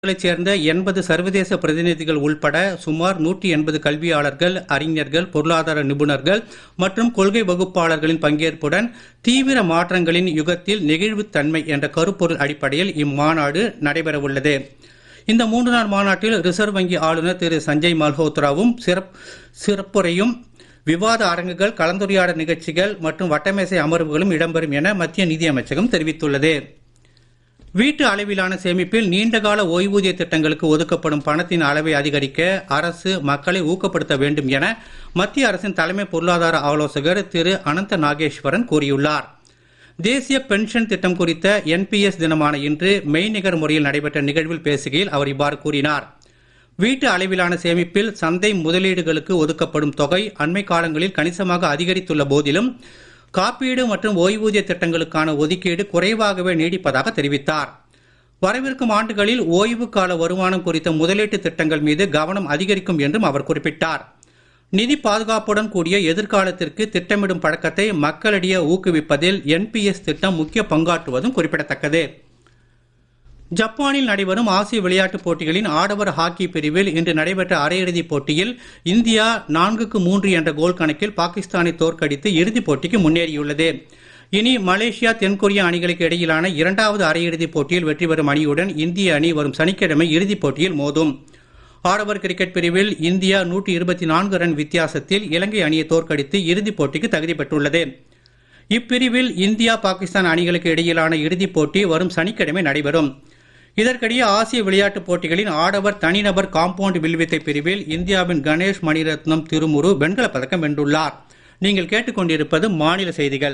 நாடுகளைச் சேர்ந்த எண்பது சர்வதேச பிரதிநிதிகள் உள்பட சுமார் நூற்றி எண்பது கல்வியாளர்கள் அறிஞர்கள் பொருளாதார நிபுணர்கள் மற்றும் கொள்கை வகுப்பாளர்களின் பங்கேற்புடன் தீவிர மாற்றங்களின் யுகத்தில் நெகிழ்வுத்தன்மை என்ற கருப்பொருள் அடிப்படையில் இம்மாநாடு நடைபெறவுள்ளது இந்த மூன்று நாள் மாநாட்டில் ரிசர்வ் வங்கி ஆளுநர் திரு சஞ்சய் மல்ஹோத்ராவும் சிறப் சிறப்புரையும் விவாத அரங்குகள் கலந்துரையாடல் நிகழ்ச்சிகள் மற்றும் வட்டமேசை அமர்வுகளும் இடம்பெறும் என மத்திய நிதியமைச்சகம் தெரிவித்துள்ளது வீட்டு அளவிலான சேமிப்பில் நீண்டகால ஓய்வூதிய திட்டங்களுக்கு ஒதுக்கப்படும் பணத்தின் அளவை அதிகரிக்க அரசு மக்களை ஊக்கப்படுத்த வேண்டும் என மத்திய அரசின் தலைமை பொருளாதார ஆலோசகர் திரு அனந்த நாகேஸ்வரன் கூறியுள்ளார் தேசிய பென்ஷன் திட்டம் குறித்த என்பிஎஸ் தினமான இன்று மெய்நிகர் முறையில் நடைபெற்ற நிகழ்வில் பேசுகையில் அவர் இவ்வாறு கூறினார் வீட்டு அளவிலான சேமிப்பில் சந்தை முதலீடுகளுக்கு ஒதுக்கப்படும் தொகை அண்மை காலங்களில் கணிசமாக அதிகரித்துள்ள போதிலும் காப்பீடு மற்றும் ஓய்வூதிய திட்டங்களுக்கான ஒதுக்கீடு குறைவாகவே நீடிப்பதாக தெரிவித்தார் வரவிருக்கும் ஆண்டுகளில் ஓய்வு கால வருமானம் குறித்த முதலீட்டு திட்டங்கள் மீது கவனம் அதிகரிக்கும் என்றும் அவர் குறிப்பிட்டார் நிதி பாதுகாப்புடன் கூடிய எதிர்காலத்திற்கு திட்டமிடும் பழக்கத்தை மக்களிடையே ஊக்குவிப்பதில் என்பிஎஸ் திட்டம் முக்கிய பங்காற்றுவதும் குறிப்பிடத்தக்கது ஜப்பானில் நடைபெறும் ஆசிய விளையாட்டுப் போட்டிகளின் ஆடவர் ஹாக்கி பிரிவில் இன்று நடைபெற்ற அரையிறுதிப் போட்டியில் இந்தியா நான்குக்கு மூன்று என்ற கோல் கணக்கில் பாகிஸ்தானை தோற்கடித்து இறுதிப் போட்டிக்கு முன்னேறியுள்ளது இனி மலேசியா தென்கொரியா அணிகளுக்கு இடையிலான இரண்டாவது அரையிறுதிப் போட்டியில் வெற்றி பெறும் அணியுடன் இந்திய அணி வரும் சனிக்கிழமை இறுதிப் போட்டியில் மோதும் ஆடவர் கிரிக்கெட் பிரிவில் இந்தியா நூற்றி இருபத்தி நான்கு ரன் வித்தியாசத்தில் இலங்கை அணியை தோற்கடித்து இறுதிப் போட்டிக்கு தகுதி பெற்றுள்ளது இப்பிரிவில் இந்தியா பாகிஸ்தான் அணிகளுக்கு இடையிலான இறுதிப் போட்டி வரும் சனிக்கிழமை நடைபெறும் இதற்கிடையே ஆசிய விளையாட்டுப் போட்டிகளின் ஆடவர் தனிநபர் காம்பவுண்ட் வில்வித்தை பிரிவில் இந்தியாவின் கணேஷ் மணிரத்னம் திருமுரு வெண்கலப் பதக்கம் வென்றுள்ளார் நீங்கள் கேட்டுக்கொண்டிருப்பது மாநில செய்திகள்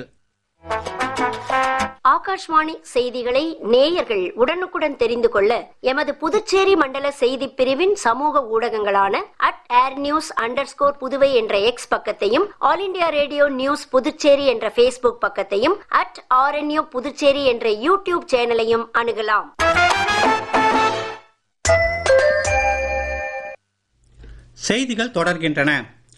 ஆகாஷ்வாணி செய்திகளை நேயர்கள் உடனுக்குடன் தெரிந்து கொள்ள எமது புதுச்சேரி மண்டல செய்தி பிரிவின் சமூக ஊடகங்களான at air news under Puduvai என்ற எக்ஸ் பக்கத்தையும் All India Radio News Puducherry என்ற ஃபேஸ்புக் பக்கத்தையும் அட் ஆர்என்யூ புதுச்சேரி என்ற யூடியூப் சேனலையும் அணுகலாம் செய்திகள் தொடர்கின்றன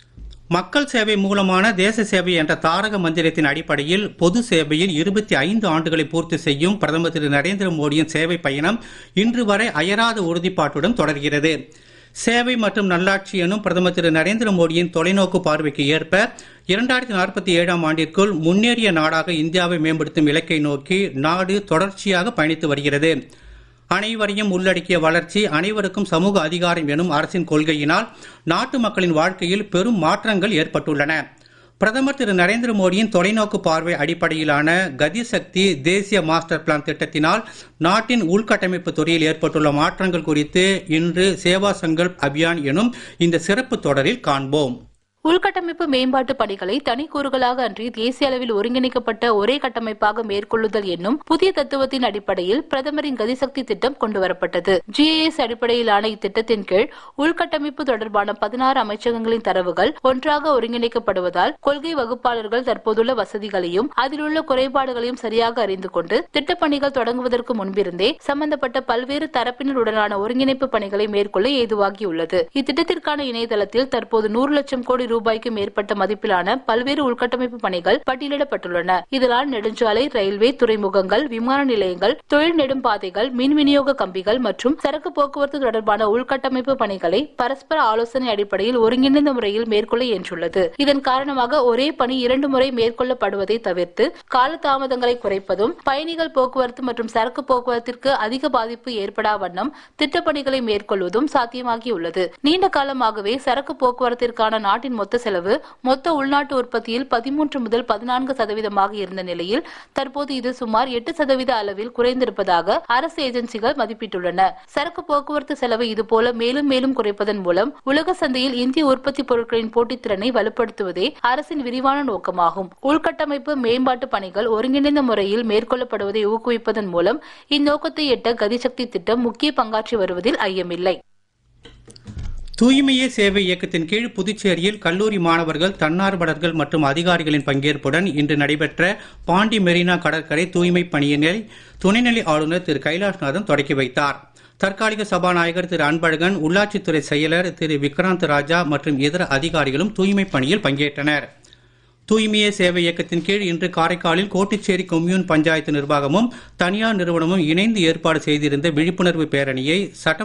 மக்கள் சேவை மூலமான தேச சேவை என்ற தாரக மந்திரத்தின் அடிப்படையில் பொது சேவையில் இருபத்தி ஐந்து ஆண்டுகளை பூர்த்தி செய்யும் பிரதமர் திரு நரேந்திர மோடியின் சேவை பயணம் இன்று வரை அயராத உறுதிப்பாட்டுடன் தொடர்கிறது சேவை மற்றும் நல்லாட்சி எனும் பிரதமர் திரு நரேந்திர மோடியின் தொலைநோக்கு பார்வைக்கு ஏற்ப இரண்டாயிரத்தி நாற்பத்தி ஏழாம் ஆண்டிற்குள் முன்னேறிய நாடாக இந்தியாவை மேம்படுத்தும் இலக்கை நோக்கி நாடு தொடர்ச்சியாக பயணித்து வருகிறது அனைவரையும் உள்ளடக்கிய வளர்ச்சி அனைவருக்கும் சமூக அதிகாரம் எனும் அரசின் கொள்கையினால் நாட்டு மக்களின் வாழ்க்கையில் பெரும் மாற்றங்கள் ஏற்பட்டுள்ளன பிரதமர் திரு நரேந்திர மோடியின் தொலைநோக்கு பார்வை அடிப்படையிலான கதிசக்தி தேசிய மாஸ்டர் பிளான் திட்டத்தினால் நாட்டின் உள்கட்டமைப்பு துறையில் ஏற்பட்டுள்ள மாற்றங்கள் குறித்து இன்று சேவா சங்கல்ப் அபியான் எனும் இந்த சிறப்பு தொடரில் காண்போம் உள்கட்டமைப்பு மேம்பாட்டு பணிகளை தனி கூறுகளாக அன்றி தேசிய அளவில் ஒருங்கிணைக்கப்பட்ட ஒரே கட்டமைப்பாக மேற்கொள்ளுதல் என்னும் புதிய தத்துவத்தின் அடிப்படையில் பிரதமரின் கதிசக்தி திட்டம் கொண்டுவரப்பட்டது ஜிஏஎஸ் அடிப்படையிலான இத்திட்டத்தின் கீழ் உள்கட்டமைப்பு தொடர்பான பதினாறு அமைச்சகங்களின் தரவுகள் ஒன்றாக ஒருங்கிணைக்கப்படுவதால் கொள்கை வகுப்பாளர்கள் தற்போதுள்ள வசதிகளையும் அதில் உள்ள குறைபாடுகளையும் சரியாக அறிந்து கொண்டு திட்டப்பணிகள் தொடங்குவதற்கு முன்பிருந்தே சம்பந்தப்பட்ட பல்வேறு தரப்பினருடனான ஒருங்கிணைப்பு பணிகளை மேற்கொள்ள ஏதுவாகியுள்ளது இத்திட்டத்திற்கான இணையதளத்தில் தற்போது நூறு லட்சம் கோடி ரூபாய்க்கு மேற்பட்ட மதிப்பிலான பல்வேறு உள்கட்டமைப்பு பணிகள் பட்டியலிடப்பட்டுள்ளன இதனால் நெடுஞ்சாலை ரயில்வே துறைமுகங்கள் விமான நிலையங்கள் தொழில் நெடும்பாதைகள் மின் விநியோக கம்பிகள் மற்றும் சரக்கு போக்குவரத்து தொடர்பான உள்கட்டமைப்பு பணிகளை பரஸ்பர ஆலோசனை அடிப்படையில் ஒருங்கிணைந்த முறையில் மேற்கொள்ள இயன்றுள்ளது இதன் காரணமாக ஒரே பணி இரண்டு முறை மேற்கொள்ளப்படுவதை தவிர்த்து காலதாமதங்களை குறைப்பதும் பயணிகள் போக்குவரத்து மற்றும் சரக்கு போக்குவரத்திற்கு அதிக பாதிப்பு ஏற்படா வண்ணம் திட்டப்பணிகளை மேற்கொள்வதும் சாத்தியமாகியுள்ளது நீண்ட காலமாகவே சரக்கு போக்குவரத்திற்கான நாட்டின் மொத்த செலவு மொத்த உள்நாட்டு உற்பத்தியில் பதிமூன்று முதல் பதினான்கு சதவீதமாக இருந்த நிலையில் தற்போது இது சுமார் எட்டு சதவீத அளவில் குறைந்திருப்பதாக அரசு ஏஜென்சிகள் மதிப்பிட்டுள்ளன சரக்கு போக்குவரத்து செலவு இதுபோல மேலும் மேலும் குறைப்பதன் மூலம் உலக சந்தையில் இந்திய உற்பத்தி பொருட்களின் போட்டித்திறனை வலுப்படுத்துவதே அரசின் விரிவான நோக்கமாகும் உள்கட்டமைப்பு மேம்பாட்டு பணிகள் ஒருங்கிணைந்த முறையில் மேற்கொள்ளப்படுவதை ஊக்குவிப்பதன் மூலம் இந்நோக்கத்தை எட்ட கதிசக்தி திட்டம் முக்கிய பங்காற்றி வருவதில் ஐயமில்லை தூய்மையே சேவை இயக்கத்தின் கீழ் புதுச்சேரியில் கல்லூரி மாணவர்கள் தன்னார்வலர்கள் மற்றும் அதிகாரிகளின் பங்கேற்புடன் இன்று நடைபெற்ற பாண்டி மெரினா கடற்கரை தூய்மை பணியினை துணைநிலை ஆளுநர் திரு கைலாஷ்நாதன் தொடக்கி வைத்தார் தற்காலிக சபாநாயகர் திரு அன்பழகன் உள்ளாட்சித்துறை செயலர் திரு விக்ராந்த் ராஜா மற்றும் இதர அதிகாரிகளும் தூய்மை பணியில் பங்கேற்றனர் தூய்மையே சேவை இயக்கத்தின் கீழ் இன்று காரைக்காலில் கோட்டுச்சேரி கொம்யூன் பஞ்சாயத்து நிர்வாகமும் தனியார் நிறுவனமும் இணைந்து ஏற்பாடு செய்திருந்த விழிப்புணர்வு பேரணியை சட்ட